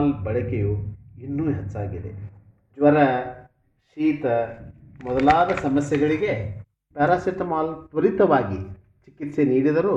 paracetamol ಬಳಕೆಯು ಇನ್ನೂ ಹೆಚ್ಚಾಗಿದೆ ಜ್ವರ ಶೀತ ಮೊದಲಾದ ಸಮಸ್ಯೆಗಳಿಗೆ ಪ್ಯಾರಾಸೆಟಮಾಲ್ ತ್ವರಿತವಾಗಿ ಚಿಕಿತ್ಸೆ ನೀಡಿದರೂ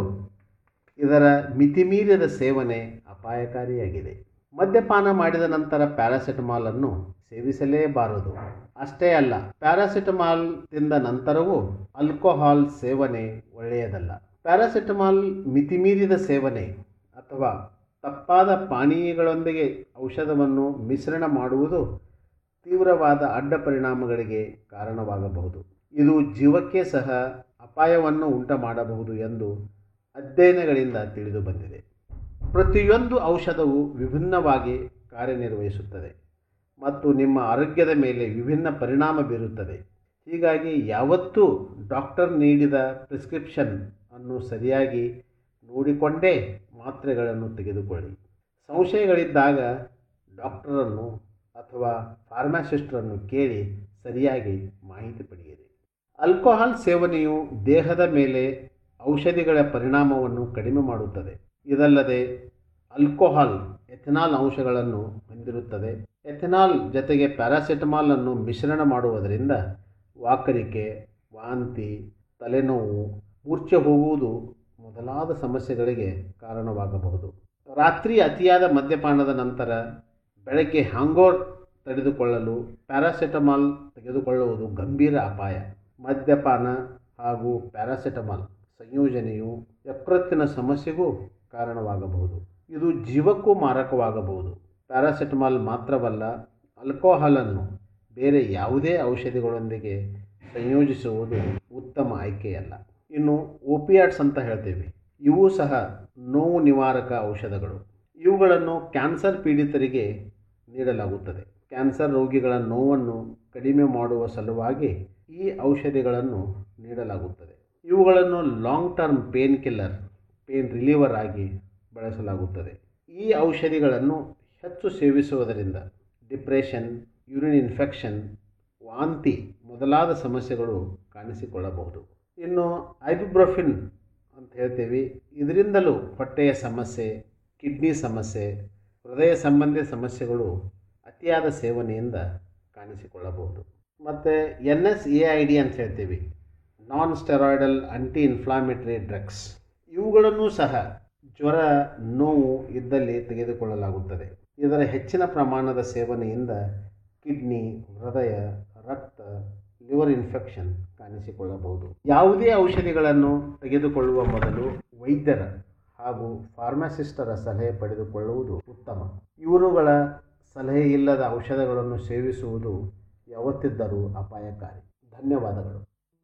ಇದರ ಮಿತಿಮೀರಿದ ಸೇವನೆ ಅಪಾಯಕಾರಿಯಾಗಿದೆ ಮದ್ಯಪಾನ ಮಾಡಿದ ನಂತರ ಪ್ಯಾರಾಸೆಟಮಾಲನ್ನು ಸೇವಿಸಲೇಬಾರದು ಅಷ್ಟೇ ಅಲ್ಲ ಪ್ಯಾರಾಸೆಟಮಾಲ್ ತಿಂದ ನಂತರವೂ ಆಲ್ಕೋಹಾಲ್ ಸೇವನೆ ಒಳ್ಳೆಯದಲ್ಲ ಪ್ಯಾರಾಸೆಟಮಾಲ್ ಮಿತಿಮೀರಿದ ಸೇವನೆ ಅಥವಾ ತಪ್ಪಾದ ಪಾನೀಯಗಳೊಂದಿಗೆ ಔಷಧವನ್ನು ಮಿಶ್ರಣ ಮಾಡುವುದು ತೀವ್ರವಾದ ಅಡ್ಡ ಪರಿಣಾಮಗಳಿಗೆ ಕಾರಣವಾಗಬಹುದು ಇದು ಜೀವಕ್ಕೆ ಸಹ ಅಪಾಯವನ್ನು ಉಂಟು ಮಾಡಬಹುದು ಎಂದು ಅಧ್ಯಯನಗಳಿಂದ ತಿಳಿದು ಬಂದಿದೆ ಪ್ರತಿಯೊಂದು ಔಷಧವು ವಿಭಿನ್ನವಾಗಿ ಕಾರ್ಯನಿರ್ವಹಿಸುತ್ತದೆ ಮತ್ತು ನಿಮ್ಮ ಆರೋಗ್ಯದ ಮೇಲೆ ವಿಭಿನ್ನ ಪರಿಣಾಮ ಬೀರುತ್ತದೆ ಹೀಗಾಗಿ ಯಾವತ್ತೂ ಡಾಕ್ಟರ್ ನೀಡಿದ ಪ್ರಿಸ್ಕ್ರಿಪ್ಷನ್ ಅನ್ನು ಸರಿಯಾಗಿ ನೋಡಿಕೊಂಡೇ ಮಾತ್ರೆಗಳನ್ನು ತೆಗೆದುಕೊಳ್ಳಿ ಸಂಶಯಗಳಿದ್ದಾಗ ಡಾಕ್ಟರನ್ನು ಅಥವಾ ಫಾರ್ಮಾಸಿಸ್ಟರನ್ನು ಕೇಳಿ ಸರಿಯಾಗಿ ಮಾಹಿತಿ ಪಡೆಯಿರಿ ಆಲ್ಕೋಹಾಲ್ ಸೇವನೆಯು ದೇಹದ ಮೇಲೆ ಔಷಧಿಗಳ ಪರಿಣಾಮವನ್ನು ಕಡಿಮೆ ಮಾಡುತ್ತದೆ ಇದಲ್ಲದೆ ಆಲ್ಕೋಹಾಲ್ ಎಥೆನಾಲ್ ಅಂಶಗಳನ್ನು ಹೊಂದಿರುತ್ತದೆ ಎಥೆನಾಲ್ ಜೊತೆಗೆ ಪ್ಯಾರಾಸೆಟಮಾಲ್ ಅನ್ನು ಮಿಶ್ರಣ ಮಾಡುವುದರಿಂದ ವಾಕರಿಕೆ ವಾಂತಿ ತಲೆನೋವು ಮೂರ್ಛೆ ಹೋಗುವುದು ಮೊದಲಾದ ಸಮಸ್ಯೆಗಳಿಗೆ ಕಾರಣವಾಗಬಹುದು ರಾತ್ರಿ ಅತಿಯಾದ ಮದ್ಯಪಾನದ ನಂತರ ಬೆಳಗ್ಗೆ ಹ್ಯಾಂಗೋರ್ ತಡೆದುಕೊಳ್ಳಲು ಪ್ಯಾರಾಸೆಟಮಾಲ್ ತೆಗೆದುಕೊಳ್ಳುವುದು ಗಂಭೀರ ಅಪಾಯ ಮದ್ಯಪಾನ ಹಾಗೂ ಪ್ಯಾರಾಸೆಟಮಾಲ್ ಸಂಯೋಜನೆಯು ಯಕೃತ್ತಿನ ಸಮಸ್ಯೆಗೂ ಕಾರಣವಾಗಬಹುದು ಇದು ಜೀವಕ್ಕೂ ಮಾರಕವಾಗಬಹುದು ಪ್ಯಾರಾಸೆಟಮಾಲ್ ಮಾತ್ರವಲ್ಲ ಆಲ್ಕೋಹಾಲನ್ನು ಬೇರೆ ಯಾವುದೇ ಔಷಧಿಗಳೊಂದಿಗೆ ಸಂಯೋಜಿಸುವುದು ಉತ್ತಮ ಆಯ್ಕೆಯಲ್ಲ ಇನ್ನು ಓಪಿಯಾಟ್ಸ್ ಅಂತ ಹೇಳ್ತೇವೆ ಇವು ಸಹ ನೋವು ನಿವಾರಕ ಔಷಧಗಳು ಇವುಗಳನ್ನು ಕ್ಯಾನ್ಸರ್ ಪೀಡಿತರಿಗೆ ನೀಡಲಾಗುತ್ತದೆ ಕ್ಯಾನ್ಸರ್ ರೋಗಿಗಳ ನೋವನ್ನು ಕಡಿಮೆ ಮಾಡುವ ಸಲುವಾಗಿ ಈ ಔಷಧಿಗಳನ್ನು ನೀಡಲಾಗುತ್ತದೆ ಇವುಗಳನ್ನು long term painkiller pain reliever ಆಗಿ ಬಳಸಲಾಗುತ್ತದೆ ಈ ಔಷಧಿಗಳನ್ನು ಹೆಚ್ಚು ಸೇವಿಸುವುದರಿಂದ ಡಿಪ್ರೆಷನ್ ಯೂರಿನ್ ಇನ್ಫೆಕ್ಷನ್ ವಾಂತಿ ಮೊದಲಾದ ಸಮಸ್ಯೆಗಳು ಕಾಣಿಸಿಕೊಳ್ಳಬಹುದು ಇನ್ನು ಐಬುಬ್ರೊಫಿನ್ ಅಂತ ಹೇಳ್ತೀವಿ ಇದರಿಂದಲೂ ಹೊಟ್ಟೆಯ ಸಮಸ್ಯೆ ಕಿಡ್ನಿ ಸಮಸ್ಯೆ ಹೃದಯ ಸಂಬಂಧಿ ಸಮಸ್ಯೆಗಳು ಅತಿಯಾದ ಸೇವನೆಯಿಂದ ಕಾಣಿಸಿಕೊಳ್ಳಬಹುದು ಮತ್ತು N S A I D ಅಂತ ಹೇಳ್ತೀವಿ non steroidal anti inflammatory drugs ಇವುಗಳನ್ನು ಸಹ ಜ್ವರ ನೋವು ಇದ್ದಲ್ಲಿ ತೆಗೆದುಕೊಳ್ಳಲಾಗುತ್ತದೆ ಇದರ ಹೆಚ್ಚಿನ ಪ್ರಮಾಣದ ಸೇವನೆಯಿಂದ ಕಿಡ್ನಿ ಹೃದಯ ರಕ್ತ ಲಿವರ್ ಇನ್ಫೆಕ್ಷನ್ ಕಾಣಿಸಿಕೊಳ್ಳಬಹುದು ಯಾವುದೇ ಔಷಧಿಗಳನ್ನು ತೆಗೆದುಕೊಳ್ಳುವ ಮೊದಲು ವೈದ್ಯರ ಹಾಗೂ ಫಾರ್ಮಸಿಸ್ಟರ ಸಲಹೆ ಪಡೆದುಕೊಳ್ಳುವುದು ಉತ್ತಮ ಇವರುಗಳ ಸಲಹೆ ಇಲ್ಲದ ಔಷಧಗಳನ್ನು ಸೇವಿಸುವುದು ಯಾವತ್ತಿದ್ದರೂ ಅಪಾಯಕಾರಿ ಧನ್ಯವಾದಗಳು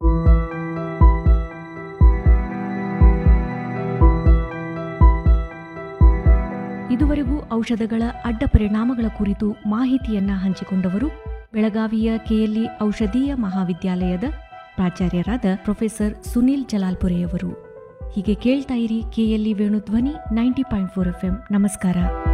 ಇದುವರೆಗೂ ಔಷಧಗಳ ಅಡ್ಡ ಪರಿಣಾಮಗಳ ಕುರಿತು ಮಾಹಿತಿಯನ್ನ ಹಂಚಿಕೊಂಡವರು ಬೆಳಗಾವಿಯ ಕೆಎಲ್ಇ ಔಷಧೀಯ ಮಹಾವಿದ್ಯಾಲಯದ ಪ್ರಾಚಾರ್ಯರಾದ ಪ್ರೊಫೆಸರ್ ಸುನೀಲ್ ಜಲಾಲ್ಪುರೆಯವರು ಹೀಗೆ ಕೇಳ್ತಾ ಇರಿ KLE Venudhwani ninety point four F ನಮಸ್ಕಾರ